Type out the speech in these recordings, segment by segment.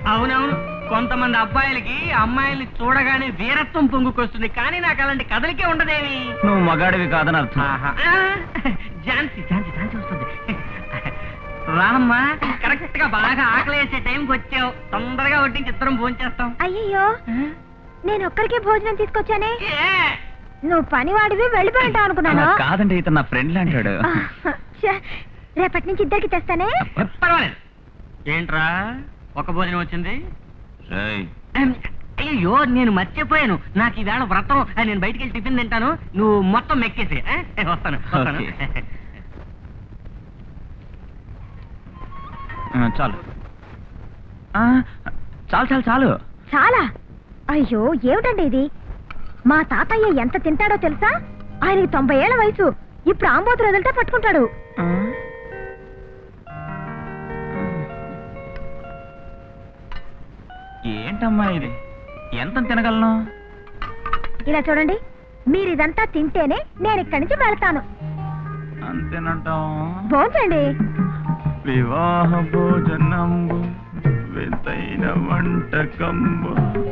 అవునవును కొంతమంది అబ్బాయిలకి అమ్మాయిల్ని చూడగానే వీరత్వం పొంగుకొస్తుంది కానీ నాకు అలాంటి కథలకే ఉండదేమి నువ్వు మగాడివి కాదని అర్థం ఆహా. ఆ, ఝాన్సీ ఝాన్సీ ఝాన్సీ వస్తుంది రామ్మా కరెక్ట్ గా బాగా ఆకలి వేసే టైంకి వచ్చావు తొందరగా వడ్డించి ఇద్దరం భోంచేస్తాం అయ్యయ్యో నేను ఒక్కరికే భోజనం తీసుకొచ్చానే ఏ, నువ్వు పనివాడివి వెళ్ళిపోయి ఉంటావు అనుకున్నాను అలా కాదండి ఇతను నా ఫ్రెండ్ అంటాడు ఆ, ఛే, రేపటి నుంచి ఇద్దరికి తెస్తానే పర్వాలేదు ఏంట్రా ఒక భోజనం వచ్చింది రేయ్, అమ్, అయ్యో నేను మర్చిపోయాను నాకు ఈవేళ వ్రతం ఆ, నేను బయటికి వెళ్ళి టిఫిన్ తింటాను నువ్వు మొత్తం మెక్కేసి ఆ? వస్తాను వస్తాను ఓకే. ఆ, చాలు ఆ, చాలు చాలు చాలు చాలా అయ్యో ఏమిటండి ఇది మా తాతయ్య ఎంత తింటాడో తెలుసా ఆయనకి తొంభై ఏళ్ల వయసు ఇప్పుడు ఆంబోతులు వదిలితే పట్టుకుంటాడు ఆ? ఏంటమ్మా ఇది ఎంత తినగలను ఇలా చూడండి మీరు ఇదంతా తింటేనే నేను ఇక్కడి నుంచి వెళ్తాను అంతేనంటాం భోజనండి వివాహ భోజనంబు వింతైన వంటకంబు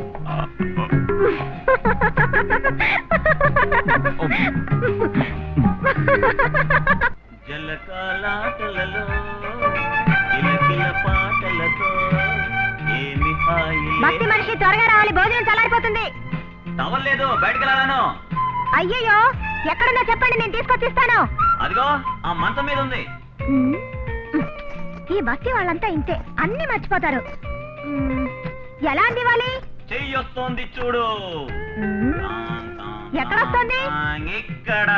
జలకాలాటలలో కిలకిల పాటలతో ఏమి భక్తి మనిషి త్వరగా రావాలి భోజనం చల్లారిపోతుంది తవ్వలేదు బయటికి రాను అయ్యయ్యో ఎక్కడున్నా చెప్పండి నేను తీసుకొచ్చి ఇస్తాను అదిగో ఆ మంచం మీద ఉంది మ్మ్. ఈ బస్తీ వాళ్ళంతా ఇంతే అన్ని మర్చిపోతారు మ్మ్. ఎలా అందివ్వాలి చెయ్యొస్తోంది చూడు మ్మ్. ఎక్కడొస్తోంది? ఇక్కడ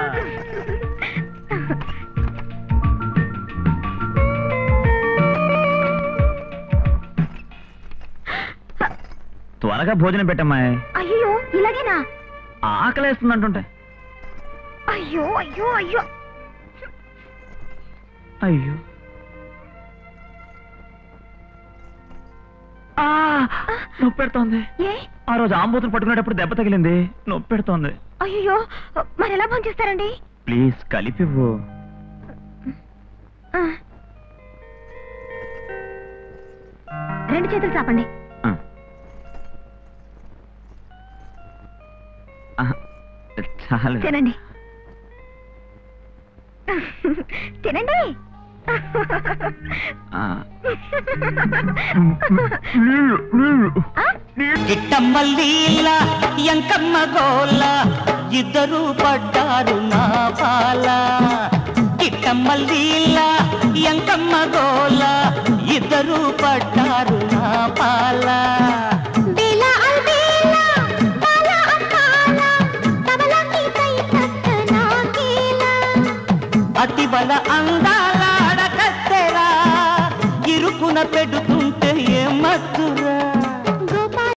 త్వరగా భోజనం పెట్టమ్మా అయ్యో ఇలాగేనా ఆకలేస్తుందంటుంటే అయ్యో అయ్యో అయ్యో అయ్యో ఆ, నొప్పి పెడుతోంది ఏ ఆ రోజు ఆంబోతులు పట్టుకునేటప్పుడు దెబ్బ తగిలింది నొప్పి పెడుతోంది అయ్యో మరి ఎలా భోంచేస్తారండి ప్లీజ్ కలిపివ్వు ఆ. రెండు చేతులు చాపండి ఆ. ఆ, చాలు తినండి తినండి ఆ. నీళ్ళు, నీళ్ళు. ఆ? కిట్టమ్మల్లీల ఎంకమ్మ గోల ఇద్దరు పడ్డారు నా పాల కిట్టమ్మల్లీల ఎంకమ్మ గోల ఇద్దరు పడ్డారు నా పాల బేల అల్బేల, బాల అంబాల, తబలకి కై తట్ట నాకేల. అతి బల అందాల అడకత్తెరా ఇరుకున పెడుతుంటే ఏ మత్తు